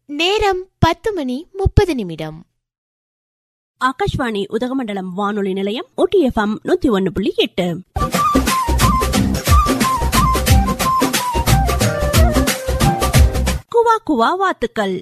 நேரம் பத்து மணி முப்பது நிமிடம் ஆகாஷ்வாணி உதகமண்டலம் வானொலி நிலையம் ஒட்டிஎஃப்எம் நூத்தி ஒன்னு புள்ளி எட்டு குவா குவா வாத்துக்கள்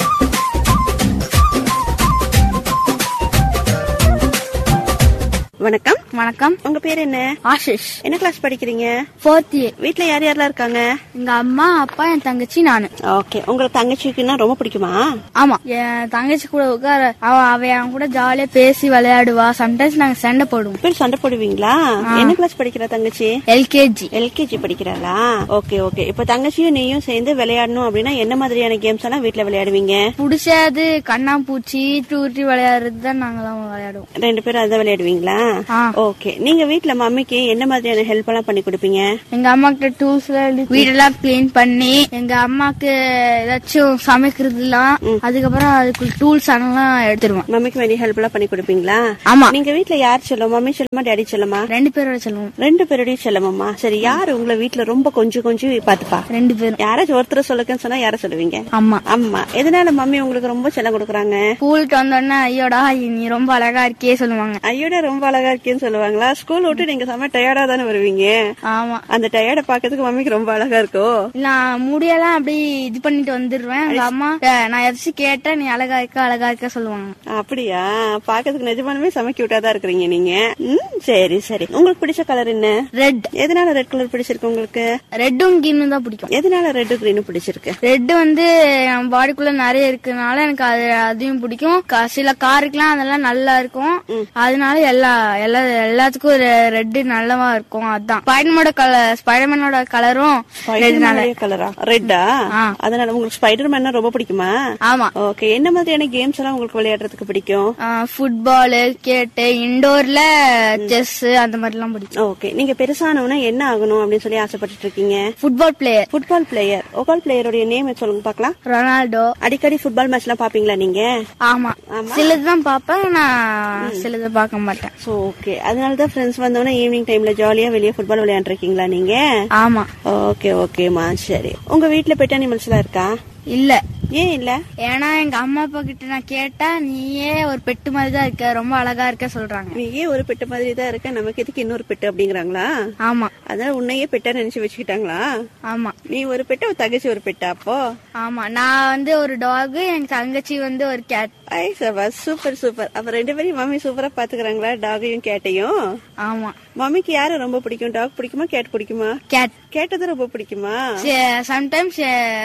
வணக்கம் வணக்கம் உங்க பேர் என்ன ஆஷிஷ் என்ன கிளாஸ் படிக்கிறீங்க ஃபோர்த் இயர் வீட்ல யார் யாரெல்லாம் இருக்காங்க எங்க அம்மா அப்பா என் தங்கச்சி நானு ஓகே உங்களுக்கு தங்கச்சிக்குன்னா ரொம்ப பிடிக்குமா ஆமா என் தங்கச்சி கூட உட்கார அவ அவ என் கூட ஜாலியா பேசி விளையாடுவா சம்டைம்ஸ் நாங்க சண்டை போடுவோம் பேர் சண்டை போடுவீங்களா என்ன கிளாஸ் படிக்கிறா தங்கச்சி எல்கேஜி எல்கேஜி படிக்கிறாளா ஓகே ஓகே இப்ப தங்கச்சியும் நீயும் சேர்ந்து விளையாடணும் அப்படின்னா என்ன மாதிரியான கேம்ஸ் எல்லாம் வீட்ல விளையாடுவீங்க புடிச்சது கண்ணாம்பூச்சி டூட்டி விளையாடுறது தான் நாங்களாம் விளையாடுவோம் ரெண்டு பேரும் அதான் விளையாடுவீங்களா ஆ. ஓகே நீங்க வீட்ல மம்மிக்கு என்ன மாதிரியான ஹெல்ப் எல்லாம் பண்ணி கொடுப்பீங்க எங்க அம்மா கிட்ட டூல்ஸ் வீடெல்லாம் கிளீன் பண்ணி எங்க அம்மாக்கு ஏதாச்சும் சமைக்கிறதுலாம் அதுக்கப்புறம் அதுக்கு டூல்ஸ் அதெல்லாம் எடுத்துருவோம் மம்மிக்கு வேண்டிய ஹெல்ப் எல்லாம் பண்ணி கொடுப்பீங்களா ஆமா நீங்க வீட்ல யார் சொல்லுமா மம்மி சொல்லுமா டேடி சொல்லுமா ரெண்டு பேரோட சொல்லுவோம் ரெண்டு பேருடையும் செல்லமாம்மா சரி யாரு உங்களை வீட்ல ரொம்ப கொஞ்சம் கொஞ்சம் பாத்துப்பா ரெண்டு பேரும் யாராச்சும் ஒருத்தர் சொல்லுங்கன்னு சொன்னா யார சொல்லுவீங்க அம்மா அம்மா எதனால மம்மி உங்களுக்கு ரொம்ப செல்லம் கொடுக்குறாங்க ஸ்கூலுக்கு வந்தோடனே ஐயோடா நீ ரொம்ப அழகா இருக்கே சொல்லுவாங்க ஐயோட ரொம்ப அழகா இருக்கேன்னு சொல்லுவாங்களா ஸ்கூல் விட்டு நீங்க செம்ம டயர்டா தானே வருவீங்க ஆமா அந்த டயர்ட பாக்கிறதுக்கு மம்மிக்கு ரொம்ப அழகா இருக்கோ நான் முடியெல்லாம் அப்படி இது பண்ணிட்டு வந்துடுவேன் எங்க அம்மா "அஹ், நான் எதாச்சும் கேட்டா நீ அழகா இருக்க அழகா இருக்க சொல்லுவாங்க அப்படியா பாக்கிறதுக்கு நிஜமானமே செம கியூட்டா இருக்கிறீங்க நீங்க ம், சரி சரி உங்களுக்கு பிடிச்ச கலர் என்ன ரெட் எதனால ரெட் கலர் பிடிச்சிருக்கு உங்களுக்கு ரெட்டும் கிரீனும் தான் பிடிக்கும் எதனால ரெட் கிரீன் பிடிச்சிருக்கு ரெட் வந்து என் பாடிக்குள்ள நிறைய இருக்கனால எனக்கு அது அதையும் பிடிக்கும் க- சில காருக்குலாம் அதெல்லாம் நல்லா இருக்கும் அதனால எல்லா எல்லா எல்லாத்துக்கும் ரெட் நல்லவா இருக்கும் அதான் ஸ்பைடர்மேனோட கலர் ஸ்பைடர்மேனோட கலரும் ரெட்னால கலரா ரெட்டா ஆ. அதனால உங்களுக்கு ஸ்பைடர் மேன் ரொம்ப பிடிக்குமா ஆமா ஓகே என்ன மாதிரியான கேம்ஸ் எல்லாம் உங்களுக்கு விளையாடுறதுக்கு பிடிக்கும் ஃபுட்பால் கிரிக்கெட் இண்டோர்ல செஸ் அந்த மாதிரி எல்லாம் பிடிக்கும் ஓகே நீங்க பெருசானவனா என்ன ஆகணும் அப்படின்னு சொல்லி ஆசைப்பட்டுட்டு இருக்கீங்க ஃபுட்பால் பிளேயர் ஃபுட்பால் பிளேயர் ஒகால் பிளேயருடைய நேம் சொல்லுங்க பார்க்கலாம் ரொனால்டோ அடிக்கடி ஃபுட்பால் மேட்ச் எல்லாம் பாப்பீங்களா நீங்க ஆமா சிலதுதான் பாப்பேன் நான் சிலது பார்க்க மாட்டேன் சோ ஓகே அதனால தான் ஃப்ரெண்ட்ஸ் வந்தோடனே ஈவினிங் டைம்ல ஜாலியா வெளியே ஃபுட்பால் விளையாண்டுருக்கீங்களா நீங்க ஆமா ஓகே ஓகேமா சரி உங்க வீட்ல பெட் அனிமல்ஸ் எல்லாம் இருக்கா இல்ல ஏன் இல்ல ஏன்னா எங்க அம்மா அப்பா கிட்ட நான் கேட்டா நீயே ஒரு பெட்டு மாதிரி தான் இருக்க ரொம்ப அழகா இருக்க சொல்றாங்க நீ ஏன் ஒரு பெட்டு மாதிரி தான் இருக்க நமக்கு எதுக்கு இன்னொரு பெட்டு அப்படிங்கறாங்களா ஆமா அதனால உன்னையே பெட்டா நினைச்சு வச்சுக்கிட்டாங்களா ஆமா நீ ஒரு பெட்டு உன் தங்கச்சி ஒரு பெட்டா அப்போ ஆமா நான் வந்து ஒரு டாக் என் தங்கச்சி வந்து ஒரு கேட் ஐ சபா சூப்பர் சூப்பர் அப்ப ரெண்டு பேரையும் மம்மி சூப்பரா பாத்துக்கறாங்களா டாகையும் கேட்டையும் ஆமா மம்மிக்கு யாரு ரொம்ப பிடிக்கும் டாக் பிடிக்குமா கேட் பிடிக்குமா கேட் கேட்டது ரொம்ப பிடிக்குமா சம்டைம்ஸ்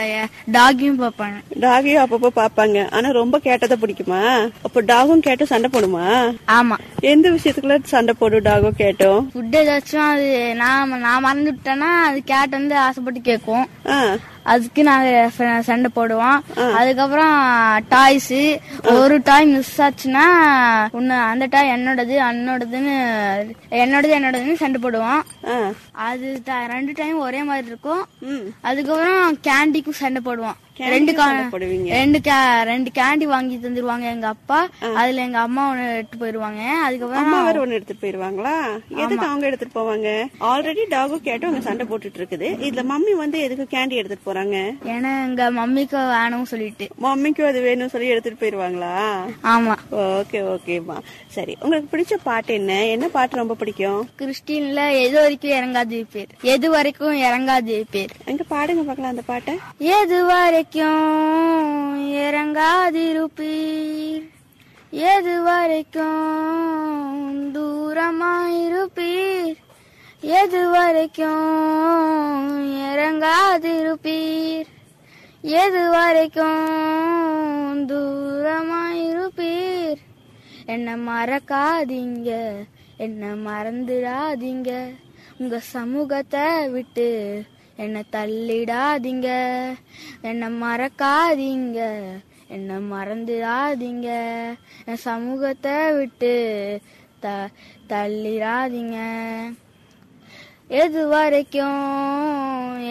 டாகையும் பார்ப்பேன் டாகையும் அப்பப்போ பாப்பாங்க ஆனா ரொம்ப கேட்டதை பிடிக்குமா அப்போ டாகும் கேட்டும் சண்டை போடுமா ஆமா எந்த விஷயத்துக்குள்ள சண்டை போடும் டாகும் கேட்டும் ஃபுட் ஏதாச்சும் அது நான் நான் மறந்து விட்டேன்னா அது கேட் வந்து ஆசைப்பட்டு கேட்கும் ஆ, அதுக்கு நாங்க ஃப- சண்டை போடுவோம் அதுக்கப்புறம் டாய்ஸ் ஒரு டாய் மிஸ் ஆச்சுன்னா ஒண்ணு அந்த டாய் என்னோடது அண்ணோடதுன்னு என்னோடது என்னோடதுன்னு சண்டை போடுவோம் ஆ, அது த- ரெண்டு டைம் ஒரே மாதிரி இருக்கும் ம். அதுக்கப்புறம் கேண்டிக்கும் சண்டை போடுவோம் Candy ரெண்டு க்கும் கா- சண்டை போடுவீங்க. ரெண்டு கே- ரெண்டு கேண்டி வாங்கி தந்துருவாங்க எங்க அப்பா அதுல எங்க அம்மா ஒண்ணு எடுத்து போயிருவாங்க அதுக்கப்புறம் அம்மா வேற ஒண்ணு எடுத்துட்டு போயிருவாங்களா எதுக்கு அவங்க எடுத்துட்டு போவாங்க ஆல்ரெடி டாகும் கேட்டும் அங்க சண்டை போட்டுட்டு இருக்குது இதுல மம்மி வந்து எதுக்கு கேண்டி எடுத்துட்டு போறாங்க ஏன்னா எங்க மம்மிக்கு வேணும்னு சொல்லிட்டு மம்மிக்கும் அது வேணும்னு சொல்லி எடுத்துட்டு போயிருவாங்களா ஆமா ஓகே ஓகேம்மா சரி உங்களுக்கு பிடிச்ச பாட்டு என்ன என்ன பாட்டு ரொம்ப பிடிக்கும் கிறிஸ்டின்ல எது வரைக்கும் இறங்காது பேர் எது வரைக்கும் இறங்காது பேர் எங்க பாடுங்க பார்க்கலாம் அந்த பாட்டை எது வரைக்கும் இறங்காதிருப்பீர் எது வரைக்கும் தூரமாயிருப்பீர் எது வரைக்கும் இறங்காதிருப்பீர் எது வரைக்கும் தூரமாயிருப்பீர் என்ன மறக்காதீங்க என்ன மறந்துடாதீங்க உங்க சமூகத்தை விட்டு என்ன தள்ளிடாதீங்க என்ன மறக்காதீங்க என்ன மறந்துடாதீங்க என் சமூகத்தை விட்டு த தள்ளிடாதீங்க எது வரைக்கும்